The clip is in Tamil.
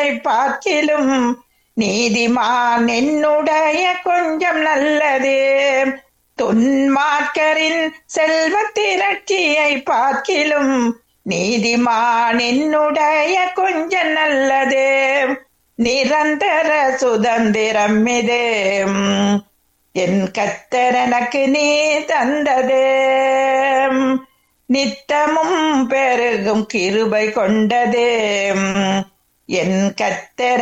திரட்சியை பார்க்கிலும் நீதிமான் என்னுடைய கொஞ்சம் நல்லது துன்மார்க்கரின் செல்வ திரட்சியை பார்க்கிலும் நீதிமான் என்னுடைய கொஞ்சம் நல்லது நிரந்தர சுதந்திரம் இது என் கத்தர் எனக்கு நீ தந்தது நித்தமும் பெருகும் கிருபை கொண்டது என் கத்தர்